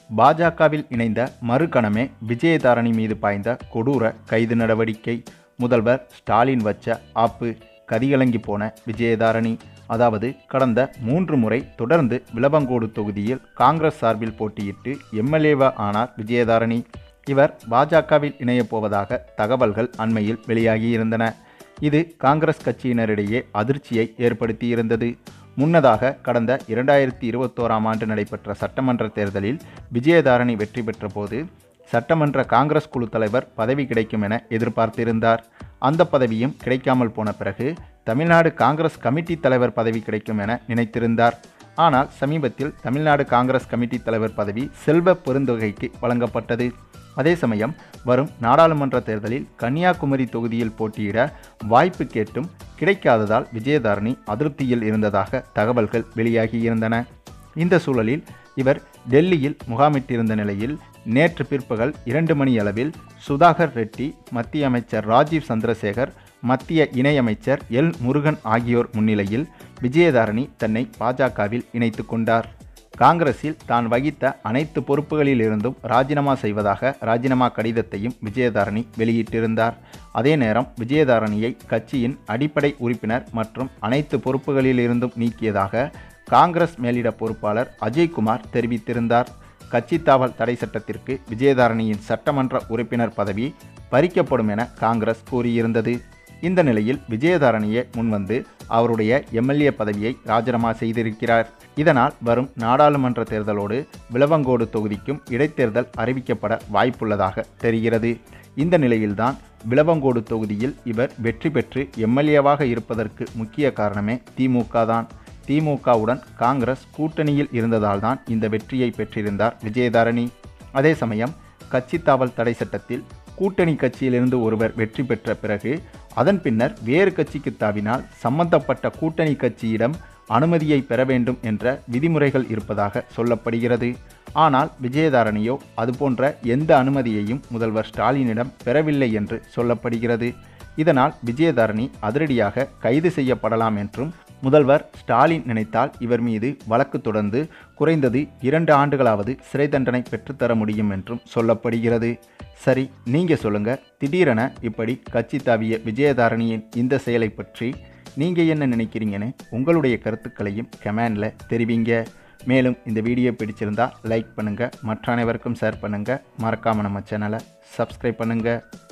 பாஜகவில் இணைந்த மறுகணமே விஜயதாரணி மீது பாய்ந்த கொடூர கைது நடவடிக்கை முதல்வர் ஸ்டாலின் வச்ச ஆப்பு கதிகலங்கி போன விஜயதாரணி அதாவது கடந்த மூன்று முறை தொடர்ந்து விளவங்கோடு தொகுதியில் காங்கிரஸ் சார்பில் போட்டியிட்டு எம்எல்ஏவா ஆனார் விஜயதாரணி இவர் பாஜகவில் இணையப் போவதாக தகவல்கள் அண்மையில் வெளியாகியிருந்தன இது காங்கிரஸ் கட்சியினரிடையே அதிர்ச்சியை ஏற்படுத்தியிருந்தது முன்னதாக கடந்த இரண்டாயிரத்தி இருபத்தோராம் ஆண்டு நடைபெற்ற சட்டமன்ற தேர்தலில் விஜயதாரணி வெற்றி பெற்றபோது சட்டமன்ற காங்கிரஸ் குழு தலைவர் பதவி கிடைக்கும் என எதிர்பார்த்திருந்தார் அந்த பதவியும் கிடைக்காமல் போன பிறகு தமிழ்நாடு காங்கிரஸ் கமிட்டி தலைவர் பதவி கிடைக்கும் என நினைத்திருந்தார் ஆனால் சமீபத்தில் தமிழ்நாடு காங்கிரஸ் கமிட்டி தலைவர் பதவி செல்வ பெருந்தொகைக்கு வழங்கப்பட்டது அதே சமயம் வரும் நாடாளுமன்ற தேர்தலில் கன்னியாகுமரி தொகுதியில் போட்டியிட வாய்ப்பு கேட்டும் கிடைக்காததால் விஜயதாரணி அதிருப்தியில் இருந்ததாக தகவல்கள் வெளியாகியிருந்தன இந்த சூழலில் இவர் டெல்லியில் முகாமிட்டிருந்த நிலையில் நேற்று பிற்பகல் இரண்டு மணி அளவில் சுதாகர் ரெட்டி மத்திய அமைச்சர் ராஜீவ் சந்திரசேகர் மத்திய இணையமைச்சர் எல் முருகன் ஆகியோர் முன்னிலையில் விஜயதாரணி தன்னை பாஜகவில் இணைத்து கொண்டார் காங்கிரஸில் தான் வகித்த அனைத்து பொறுப்புகளில் இருந்தும் ராஜினாமா செய்வதாக ராஜினாமா கடிதத்தையும் விஜயதாரணி வெளியிட்டிருந்தார் அதே நேரம் விஜயதாரணியை கட்சியின் அடிப்படை உறுப்பினர் மற்றும் அனைத்து பொறுப்புகளில் இருந்தும் நீக்கியதாக காங்கிரஸ் மேலிட பொறுப்பாளர் அஜய்குமார் தெரிவித்திருந்தார் கட்சி தாவல் தடை சட்டத்திற்கு விஜயதாரணியின் சட்டமன்ற உறுப்பினர் பதவி பறிக்கப்படும் என காங்கிரஸ் கூறியிருந்தது இந்த நிலையில் விஜயதாரணியே முன்வந்து அவருடைய எம்எல்ஏ பதவியை ராஜினாமா செய்திருக்கிறார் இதனால் வரும் நாடாளுமன்ற தேர்தலோடு விளவங்கோடு தொகுதிக்கும் இடைத்தேர்தல் அறிவிக்கப்பட வாய்ப்புள்ளதாக தெரிகிறது இந்த நிலையில்தான் விளவங்கோடு தொகுதியில் இவர் வெற்றி பெற்று எம்எல்ஏவாக இருப்பதற்கு முக்கிய காரணமே திமுக தான் திமுகவுடன் காங்கிரஸ் கூட்டணியில் இருந்ததால்தான் இந்த வெற்றியை பெற்றிருந்தார் விஜயதாரணி அதே சமயம் கட்சி தாவல் தடை சட்டத்தில் கூட்டணி கட்சியிலிருந்து ஒருவர் வெற்றி பெற்ற பிறகு அதன் பின்னர் வேறு கட்சிக்கு தாவினால் சம்பந்தப்பட்ட கூட்டணி கட்சியிடம் அனுமதியை பெற வேண்டும் என்ற விதிமுறைகள் இருப்பதாக சொல்லப்படுகிறது ஆனால் விஜயதாரணியோ அதுபோன்ற எந்த அனுமதியையும் முதல்வர் ஸ்டாலினிடம் பெறவில்லை என்று சொல்லப்படுகிறது இதனால் விஜயதாரணி அதிரடியாக கைது செய்யப்படலாம் என்றும் முதல்வர் ஸ்டாலின் நினைத்தால் இவர் மீது வழக்கு தொடர்ந்து குறைந்தது இரண்டு ஆண்டுகளாவது சிறை தண்டனை பெற்றுத்தர முடியும் என்றும் சொல்லப்படுகிறது சரி நீங்க சொல்லுங்க திடீரென இப்படி கட்சி தாவிய விஜயதாரணியின் இந்த செயலை பற்றி நீங்க என்ன நினைக்கிறீங்கன்னு உங்களுடைய கருத்துக்களையும் கமெண்டில் தெரிவிங்க மேலும் இந்த வீடியோ பிடிச்சிருந்தா லைக் பண்ணுங்க மற்ற அனைவருக்கும் ஷேர் பண்ணுங்க மறக்காம நம்ம சேனலை சப்ஸ்கிரைப் பண்ணுங்க